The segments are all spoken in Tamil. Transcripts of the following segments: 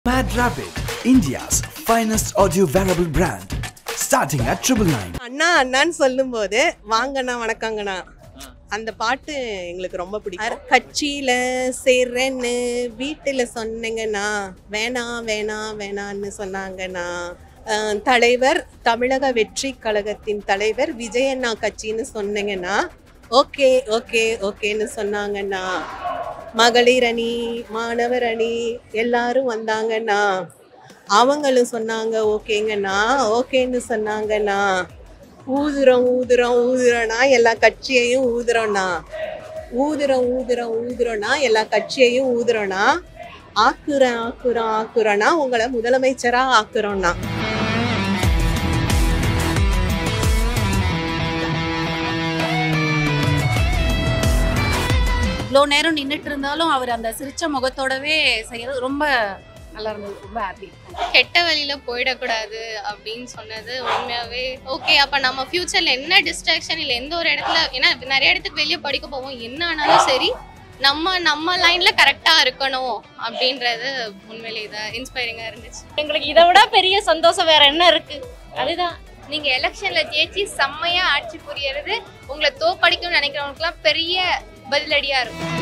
Mad Rabbit, India's finest audio wearable brand, starting at triple nine. அண்ணா அண்ணான்னு சொல்லும்போது வாங்கண்ணா வணக்கங்கண்ணா அந்த பாட்டு எங்களுக்கு ரொம்ப பிடிக்கும் கட்சியில சேர்றேன்னு வீட்டுல சொன்னீங்கண்ணா வேணாம் வேணாம் வேணான்னு சொன்னாங்கண்ணா அஹ், தலைவர் தமிழக வெற்றி கழகத்தின் தலைவர் விஜயண்ணா கட்சின்னு சொன்னீங்கன்னா ஓகே ஓகே ஓகேன்னு சொன்னாங்கண்ணா மகளிர் அணி மாணவர் அணி எல்லாரும் வந்தாங்கண்ணா அவங்களும் சொன்னாங்க ஓகேங்கண்ணா ஓகேன்னு சொன்னாங்கண்ணா ஊதுறோம் ஊதுறோம் ஊதுறோம்னா எல்லா கட்சியையும் ஊதுறோம்னா ஊதுறோம் ஊதுறோம் ஊதுறோம்னா எல்லா கட்சியையும் ஊதுறோம்னா ஆக்குறேன் ஆக்குறோம் ஆக்குறோம்னா உங்களை முதலமைச்சரா ஆக்குறோம்னா இவ்வளோ நேரம் நின்றுட்டு இருந்தாலும் அவர் அந்த சிரிச்ச முகத்தோடவே செய்யறது ரொம்ப நல்லா இருந்தது ரொம்ப ஹாப்பி கெட்ட வழியில போயிடக்கூடாது அப்படின்னு சொன்னது உண்மையாவே ஓகே அப்ப நம்ம ஃபியூச்சர்ல என்ன டிஸ்ட்ராக்ஷன் இல்லை எந்த ஒரு இடத்துல ஏன்னா நிறைய இடத்துக்கு வெளியே படிக்க போவோம் என்ன ஆனாலும் சரி நம்ம நம்ம லைன்ல கரெக்டா இருக்கணும் அப்படின்றது உண்மையிலே இதை இன்ஸ்பைரிங்கா இருந்துச்சு எங்களுக்கு இதை விட பெரிய சந்தோஷம் வேற என்ன இருக்கு அதுதான் நீங்க எலெக்ஷன்ல ஜெயிச்சு செம்மையா ஆட்சி புரியறது உங்களை தோப்படிக்கணும்னு நினைக்கிறவங்களுக்குலாம் பெரிய பதிலடியா இருக்கும்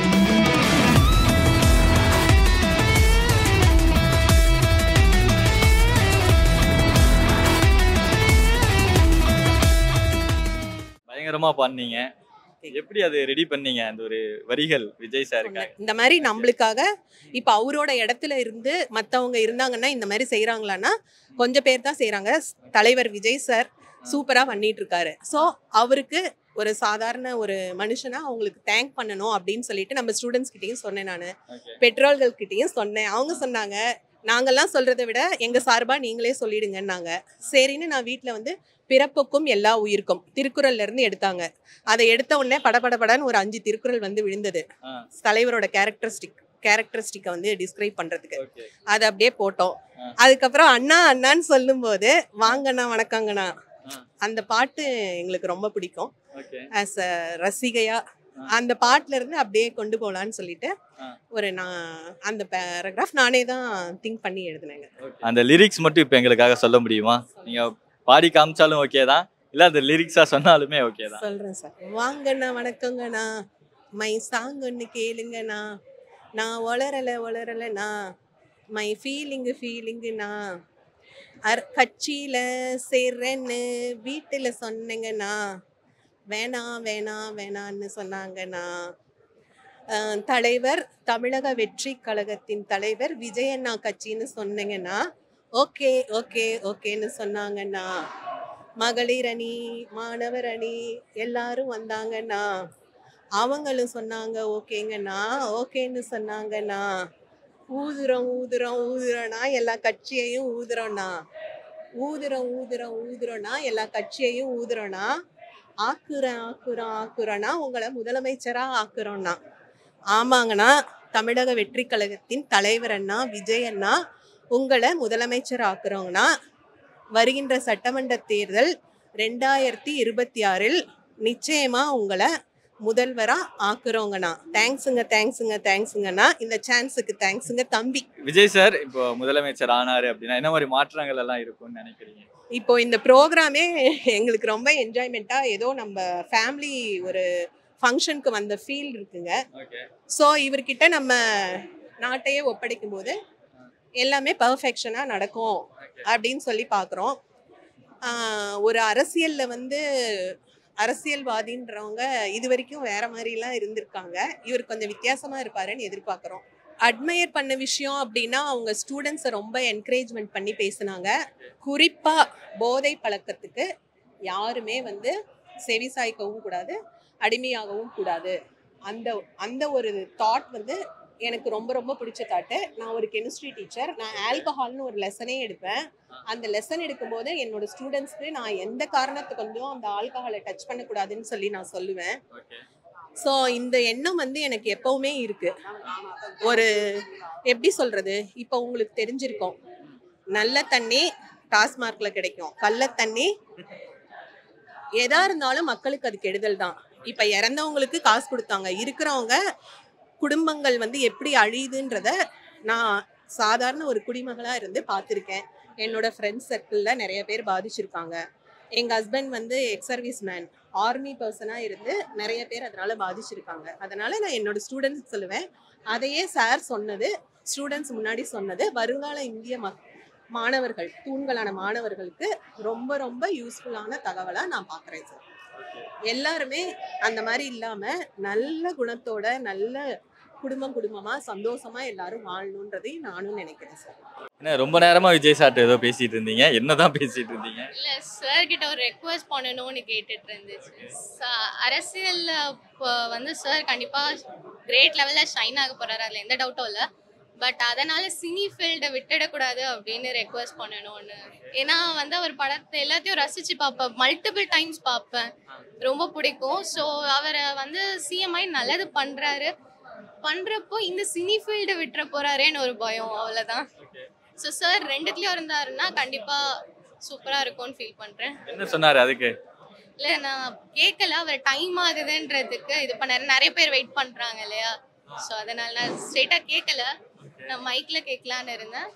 பயங்கரமா பண்ணீங்க எப்படி அது ரெடி பண்ணீங்க அந்த ஒரு வரிகள் விஜய் சாருக்காக இந்த மாதிரி நம்மளுக்காக இப்ப அவரோட இடத்துல இருந்து மத்தவங்க இருந்தாங்கன்னா இந்த மாதிரி செய்யறாங்களான்னா கொஞ்சம் பேர் தான் செய்யறாங்க தலைவர் விஜய் சார் சூப்பரா பண்ணிட்டு இருக்காரு ஸோ அவருக்கு ஒரு சாதாரண ஒரு மனுஷனா அவங்களுக்கு தேங்க் பண்ணணும் அப்படின்னு சொல்லிட்டு நம்ம ஸ்டூடெண்ட்ஸ் கிட்டயும் சொன்னேன் நான் Okay. பெட்ரோல்கள் கிட்டயும் சொன்னேன் அவங்க சொன்னாங்க நாங்கெல்லாம் சொல்றதை விட எங்க சார்பா நீங்களே சொல்லிடுங்கன்னாங்க சரின்னு நான் வீட்ல வந்து பிறப்புக்கும் எல்லா உயிருக்கும் திருக்குறள்ல இருந்து எடுத்தாங்க அதை எடுத்த உடனே படபடபடன்னு ஒரு அஞ்சு திருக்குறள் வந்து விழுந்தது ஆ. தலைவரோட கேரக்டரிஸ்டிக் கேரக்டரிஸ்டிக்கை வந்து டிஸ்கிரைப் பண்றதுக்கு ஓகே அதை அப்படியே போட்டோம் ஆ. அதுக்கப்புறம் அண்ணா அண்ணான்னு சொல்லும்போது வாங்கண்ணா வணக்கங்கண்ணா ஆ. அந்த பாட்டு எங்களுக்கு ரொம்ப பிடிக்கும் ஓகே ஆஸ் அ ரசிகையா ஆ. அந்த பாட்டுல இருந்து அப்படியே கொண்டு போகலான்னு சொல்லிட்டு ஆ. ஒரு நான் அந்த பேராகிராஃப் நானே தான் திங்க் பண்ணி எழுதினேங்க அந்த லிரிக்ஸ் மட்டும் இப்போ எங்களுக்காக சொல்ல முடியுமா நீங்க பாடி காமிச்சாலும் ஓகே தான் இல்ல அந்த லிரிக்ஸா சொன்னாலுமே ஓகே தான் சொல்றேன் சார் வாங்கண்ணா வணக்கங்கண்ணா மை சாங் ஒன்று கேளுங்கண்ணா நான் வளரல வளரலண்ணா மை ஃபீலிங்கு ஃபீலிங்குண்ணா அர் கட்சியில் சேர்றேன்னு வீட்டில் சொன்னேங்கண்ணா வேணாம் வேணாம் வேணான்னு சொன்னாங்கண்ணா அஹ், தலைவர் தமிழக வெற்றி கழகத்தின் தலைவர் விஜயண்ணா கட்சின்னு சொன்னீங்கன்னா ஓகே ஓகே ஓகேன்னு சொன்னாங்கண்ணா மகளிர் அணி மாணவர் அணி எல்லாரும் வந்தாங்கண்ணா அவங்களும் சொன்னாங்க ஓகேங்கண்ணா ஓகேன்னு சொன்னாங்கண்ணா ஊதுறோம் ஊதுறோம் ஊதுறோம்னா எல்லா கட்சியையும் ஊதுறோம்ண்ணா ஊதுறோம் ஊதுறோம் ஊதுறோம்னா எல்லா கட்சியையும் ஊதுறோம்னா ஆக்குறேன் ஆக்குறோம் ஆக்குறோம்னா உங்களை முதலமைச்சரா ஆக்குறோம்னா ஆமாங்கண்ணா தமிழக வெற்றி கழகத்தின் தலைவர் அண்ணா விஜய் அண்ணா உங்களை முதலமைச்சர் ஆக்குறோங்கண்ணா வருகின்ற சட்டமன்ற தேர்தல் ரெண்டாயிரத்தி இருபத்தி ஆறில் நிச்சயமா உங்களை முதல்வரா ஆக்குறோங்கண்ணா தேங்க்ஸுங்க தேங்க்ஸுங்க தேங்க்ஸுங்கண்ணா இந்த சான்ஸுக்கு தேங்க்ஸுங்க தம்பி விஜய் சார் இப்போ முதலமைச்சர் ஆனாரு அப்படின்னா என்ன மாதிரி மாற்றங்கள் எல்லாம் இருக்கும்னு நினைக்கிறீங்க இப்போ இந்த ப்ரோக்ராமே எங்களுக்கு ரொம்ப என்ஜாய்மெண்ட்டா ஏதோ நம்ம ஃபேமிலி ஒரு ஃபங்க்ஷனுக்கு வந்த ஃபீல் இருக்குங்க ஓகே ஸோ இவர்கிட்ட நம்ம நாட்டையே ஒப்படைக்கும் போது எல்லாமே பர்ஃபெக்ஷனாக நடக்கும் அப்படின்னு சொல்லி பார்க்குறோம் ஒரு அரசியலில் வந்து அரசியல்வாதின்றவங்க இது வரைக்கும் வேற மாதிரிலாம் இருந்திருக்காங்க இவர் கொஞ்சம் வித்தியாசமாக இருப்பாருன்னு எதிர்பார்க்குறோம் அட்மையர் பண்ண விஷயம் அப்படின்னா அவங்க ஸ்டூடெண்ட்ஸை ரொம்ப என்கரேஜ்மெண்ட் பண்ணி பேசுனாங்க குறிப்பாக போதை பழக்கத்துக்கு யாருமே வந்து செவி சாய்க்கவும் கூடாது அடிமையாகவும் கூடாது அந்த அந்த ஒரு தாட் வந்து எனக்கு ரொம்ப ரொம்ப பிடிச்ச தாட்டு நான் ஒரு கெமிஸ்ட்ரி டீச்சர் நான் ஆல்கஹால்னு ஒரு லெசனே எடுப்பேன் அந்த லெசன் எடுக்கும்போது என்னோட ஸ்டூடெண்ட்ஸ்க்கு நான் எந்த காரணத்துக்கு வந்தும் அந்த ஆல்கஹாலை டச் பண்ணக்கூடாதுன்னு சொல்லி நான் சொல்லுவேன் ஓகே ஸோ இந்த எண்ணம் வந்து எனக்கு எப்பவுமே இருக்கு ஒரு எப்படி சொல்றது இப்போ உங்களுக்கு தெரிஞ்சிருக்கும் நல்ல தண்ணி டாஸ்மார்க்ல கிடைக்கும் கள்ள தண்ணி எதா இருந்தாலும் மக்களுக்கு அது கெடுதல் தான் இப்ப இறந்தவங்களுக்கு காசு கொடுத்தாங்க இருக்கிறவங்க குடும்பங்கள் வந்து எப்படி அழியுதுன்றத நான் சாதாரண ஒரு குடிமகளா இருந்து பார்த்துருக்கேன் என்னோட ஃப்ரெண்ட்ஸ் சர்க்கிளில் நிறைய பேர் பாதிச்சிருக்காங்க எங்கள் ஹஸ்பண்ட் வந்து எக்ஸ் சர்வீஸ் மேன் ஆர்மி பர்சனாக இருந்து நிறைய பேர் அதனால பாதிச்சிருக்காங்க அதனால நான் என்னோட ஸ்டூடெண்ட்ஸ் சொல்லுவேன் அதையே சார் சொன்னது ஸ்டூடெண்ட்ஸ் முன்னாடி சொன்னது வருங்கால இந்திய மக் மாணவர்கள் தூண்களான மாணவர்களுக்கு ரொம்ப ரொம்ப யூஸ்ஃபுல்லான தகவலாக நான் பார்க்குறேன் சார் எல்லாருமே அந்த மாதிரி இல்லாமல் நல்ல குணத்தோட நல்ல குடும்பம் குடும்பமா சந்தோஷமா எல்லாரும் வாழணுன்றதையும் நானும் நினைக்கிறேன் சார் என்ன ரொம்ப நேரமா விஜய் சார்ட்ட ஏதோ பேசிட்டு இருந்தீங்க என்னதான் பேசிட்டு இருந்தீங்க இல்ல சார் கிட்ட ஒரு ரெக்வஸ்ட் பண்ணணும்னு கேட்டுட்டு இருந்துச்சு ச- அரசியல்ல இப்போ வந்து சார் கண்டிப்பா கிரேட் லெவல்ல ஷைன் ஆக போறாரு அதுல எந்த டவுட்டும் இல்ல பட் அதனால சினி ஃபீல்டை விட்டுடக்கூடாது அப்படின்னு ரெக்வஸ்ட் பண்ணணும்னு ஏன்னா வந்து அவர் படத்தை எல்லாத்தையும் ரசிச்சு பார்ப்பேன் மல்டிபிள் டைம்ஸ் பார்ப்பேன் ரொம்ப பிடிக்கும் ஸோ அவரை வந்து சிஎம்ஐ நல்லது பண்றாரு பண்றப்போ இந்த சினி ஃபீல்டை விட்டுற போறாரேன்னு ஒரு பயம் அவ்வளவுதான் ஸோ சார் ரெண்டுத்துலயும் இருந்தாருன்னா கண்டிப்பா சூப்பரா இருக்கும்னு ஃபீல் பண்றேன் என்ன சொன்னாரு அதுக்கு இல்ல நான் கேட்கல அவர் டைம் ஆகுதுன்றதுக்கு இது பண்ணாரு நிறைய பேர் வெயிட் பண்றாங்க இல்லையா ஸோ அதனால நான் ஸ்ட்ரெயிட்டா கேட்கல நான் மைக்ல கேட்கலான்னு இருந்தேன்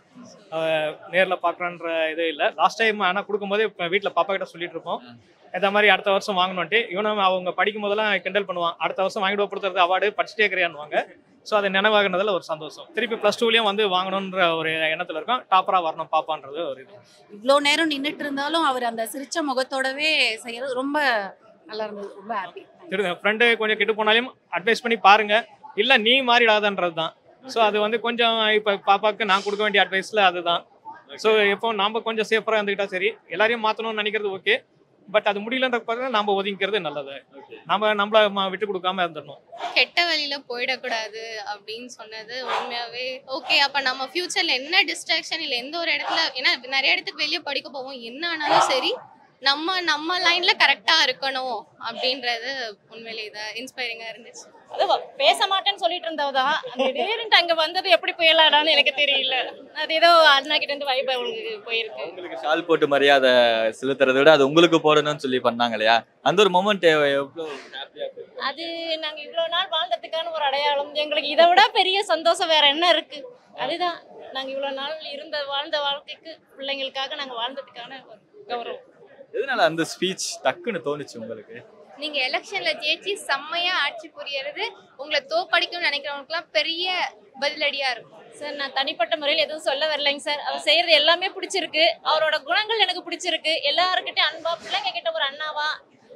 நேரில் பார்க்குறன்ற இது இல்லை லாஸ்ட் டைம் ஆனால் கொடுக்கும்போது இப்போ வீட்டில் பாப்பா கிட்ட சொல்லிட்டு இருப்போம் இந்த மாதிரி அடுத்த வருஷம் வாங்கணுன்ட்டு இவனும் அவங்க படிக்கும் போதெல்லாம் கிண்டல் பண்ணுவான் அடுத்த வருஷம் வாங்கிட்டு கொடுத்துறது அவார்டு படிச்சுட்டே இருக்கிறியான்னுவாங்க ஸோ அது நினைவாகினதில் ஒரு சந்தோஷம் திருப்பி ப்ளஸ் டூலேயும் வந்து வாங்கணுன்ற ஒரு எண்ணத்தில் இருக்கோம் டாப்பராக வரணும் பாப்பான்றது ஒரு இது இவ்வளோ நேரம் நின்றுட்டு இருந்தாலும் அவர் அந்த சிரிச்ச முகத்தோடவே செய்யறது ரொம்ப நல்லா இருந்தது ரொம்ப ஹாப்பி திரு ஃப்ரெண்டு கொஞ்சம் கெட்டு போனாலும் அட்வைஸ் பண்ணி பாருங்க இல்லை நீ மாறிடாதன்றது தான் ஸோ அது வந்து கொஞ்சம் இப்போ பாப்பாவுக்கு நான் கொடுக்க வேண்டிய அட்வைஸில் அதுதான் ஸோ எப்போ நாம கொஞ்சம் சேஃபராக இருந்துக்கிட்டா சரி எல்லாரையும் மாற்றணும்னு நினைக்கிறது ஓகே பட் அது முடியலன்ற பார்த்தா நம்ம ஒதுங்கிக்கிறது நல்லது நம்ம நம்மள ம- விட்டு கொடுக்காம இருந்துடணும் கெட்ட வழியில போயிடக்கூடாது அப்படின்னு சொன்னது உண்மையாவே ஓகே அப்ப நம்ம ஃபியூச்சர்ல என்ன டிஸ்ட்ராக்ஷன் இல்ல எந்த ஒரு இடத்துல ஏன்னா நிறைய இடத்துக்கு வெளியே படிக்க போவோம் என்ன ஆனாலும் சரி நம்ம நம்ம லைன்ல கரெக்டா இருக்கணும் அப்படின்றது உண்மையிலே இதை இன்ஸ்பைரிங்கா இருந்துச்சு அது வ- பேச மாட்டேன்னு சொல்லிட்டு இருந்தவதான் திடீர்னு அங்க வந்தது எப்படி புயலாடான்னு எனக்கு தெரியல அது ஏதோ அண்ணா கிட்ட இருந்து வைப் அவங்களுக்கு போயிருக்கு உங்களுக்கு ஷால் போட்டு மரியாதை செலுத்துறதை விட அது உங்களுக்கு போடணும்னு சொல்லி பண்ணாங்க இல்லையா அந்த ஒரு மொமெண்ட் எவ்வளோ ஹாப்பியா அது நாங்க இவ்வளவு நாள் வாழ்ந்ததுக்கான ஒரு அடையாளம் எங்களுக்கு இதை விட பெரிய சந்தோஷம் வேற என்ன இருக்கு அதுதான் நாங்க இவ்வளவு நாள் இருந்த வாழ்ந்த வாழ்க்கைக்கு பிள்ளைங்களுக்காக நாங்க வாழ்ந்ததுக்கான ஒரு கௌரவம் எதனால அந்த ஸ்பீச் டக்குன்னு தோணுச்சு உங்களுக்கு நீங்க எலெக்ஷன்ல ஜெயிச்சு செம்மையா ஆட்சி புரியறது உங்களை தோக்கடிக்கும்னு நினைக்கிறவங்களுக்குலாம் பெரிய பதிலடியா இருக்கும் சார் நான் தனிப்பட்ட முறையில் எதுவும் சொல்ல வரலைங்க சார் அவர் செய்யறது எல்லாமே பிடிச்சிருக்கு அவரோட குணங்கள் எனக்கு பிடிச்சிருக்கு எல்லாருக்கிட்டையும் அன்பா பிள்ளைங்க கிட்ட ஒரு அண்ணாவா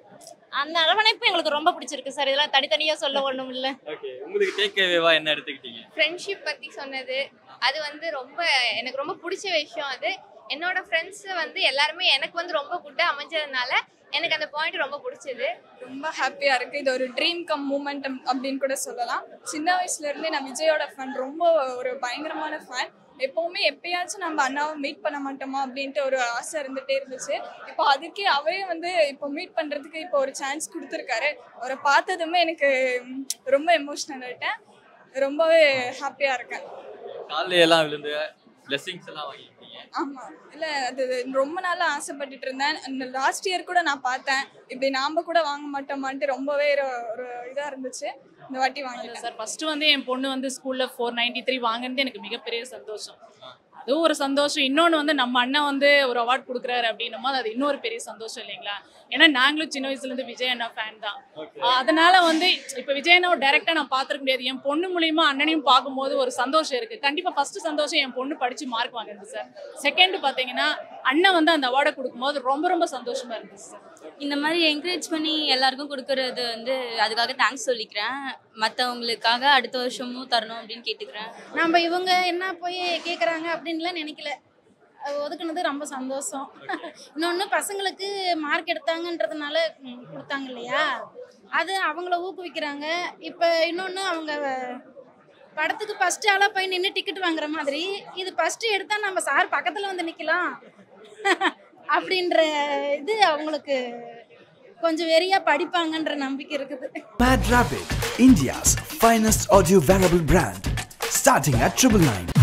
அந்த அரவணைப்பு எங்களுக்கு ரொம்ப பிடிச்சிருக்கு சார் இதெல்லாம் தனித்தனியா சொல்ல ஒண்ணும் இல்ல ஓகே உங்களுக்கு டேக் அவேவா என்ன எடுத்துக்கிட்டீங்க ஃப்ரெண்ட்ஷிப் பத்தி சொன்னது அது வந்து ரொம்ப எனக்கு ரொம்ப பிடிச்ச விஷயம் அது என்னோட ஃப்ரெண்ட்ஸ் வந்து எல்லாருமே எனக்கு வந்து ரொம்ப குட்டா அமைஞ்சதுனால எனக்கு அந்த பாயிண்ட் ரொம்ப பிடிச்சது ரொம்ப ஹாப்பியா இருக்கு இது ஒரு ட்ரீம் கம் மூமெண்ட் அப்படின்னு கூட சொல்லலாம் சின்ன வயசுல இருந்தே நான் விஜயோட ஃபேன் ரொம்ப ஒரு பயங்கரமான ஃபேன் எப்பவுமே எப்பயாச்சும் நம்ம அண்ணாவை மீட் பண்ண மாட்டோமா அப்படின்ட்டு ஒரு ஆசை இருந்துட்டே இருந்துச்சு இப்போ அதுக்கே அவரே வந்து இப்போ மீட் பண்றதுக்கு இப்போ ஒரு சான்ஸ் கொடுத்துருக்காரு அவரை பார்த்ததுமே எனக்கு ம், ரொம்ப எமோஷ்னல் ஆயிட்டேன் ரொம்பவே ஹாப்பியா இருக்கேன் காலையில எல்லாம் விழுந்து பிளெஸிங்ஸ் எல்லாம் வாங்கிட்டீங்க ஆமா இல்ல அது ரொம்ப நாளா ஆசைப்பட்டுட்டு இருந்தேன் லாஸ்ட் இயர் கூட நான் பார்த்தேன் இப்படி நாம கூட வாங்க மாட்டோமான்ட்டு ரொம்பவே ஒரு- ஒரு இதா இருந்துச்சு இந்த வாட்டி வாங்கிட்டேன் சார் ஃபர்ஸ்ட் வந்து என் பொண்ணு வந்து ஸ்கூல்ல ஃபோர் நைன்டி த்ரீ வாங்கினது எனக்கு மிகப்பெரிய சந்தோஷம் அதுவும் ஒரு சந்தோஷம் இன்னொன்று வந்து நம்ம அண்ணன் வந்து ஒரு அவார்ட் கொடுக்குறாரு அப்படின்னும் போது அது இன்னொரு பெரிய சந்தோஷம் இல்லைங்களா ஏன்னா நாங்களும் சின்ன வயசுல இருந்து விஜய் அண்ணா ஃபேன் தான் ஆஹ் அதனால வந்து இப்போ விஜய் அண்ணாவை டைரக்டா நான் பார்த்துருக்க முடியாது என் பொண்ணு மூலியமா அண்ணனையும் பார்க்கும்போது ஒரு சந்தோஷம் இருக்கு கண்டிப்பா ஃபர்ஸ்ட் சந்தோஷம் என் பொண்ணு படிச்சு மார்க் வாங்குறது சார் செகண்ட் பாத்தீங்கன்னா அண்ணன் வந்து அந்த அவார்டை கொடுக்கும்போது ரொம்ப ரொம்ப சந்தோஷமா இருந்துச்சு சார் இந்த மாதிரி என்கரேஜ் பண்ணி எல்லாருக்கும் கொடுக்கறது வந்து அதுக்காக தேங்க்ஸ் சொல்லிக்கிறேன் மற்றவங்களுக்காக அடுத்த வருஷமும் தரணும் அப்படின்னு கேட்டுக்கிறேன் நம்ம இவங்க என்ன போய் கேட்குறாங்க அப்படின்லாம் நினைக்கல அது ஒதுக்குனது ரொம்ப சந்தோஷம் இன்னொன்று பசங்களுக்கு மார்க் எடுத்தாங்கன்றதுனால ம், கொடுத்தாங்க இல்லையா அது அவங்கள ஊக்குவிக்கிறாங்க இப்போ இன்னொன்று அவங்க படத்துக்கு ஃபஸ்ட்டு ஆளாக போய் நின்று டிக்கெட் வாங்குற மாதிரி இது ஃபஸ்ட்டு எடுத்தால் நம்ம சார் பக்கத்தில் வந்து நிற்கலாம் அப்படின்ற இது அவங்களுக்கு கொஞ்சம் வெறியாக படிப்பாங்கன்ற நம்பிக்கை இருக்குது Mad Rabbit, India's finest audio wearable brand, starting at triple nine.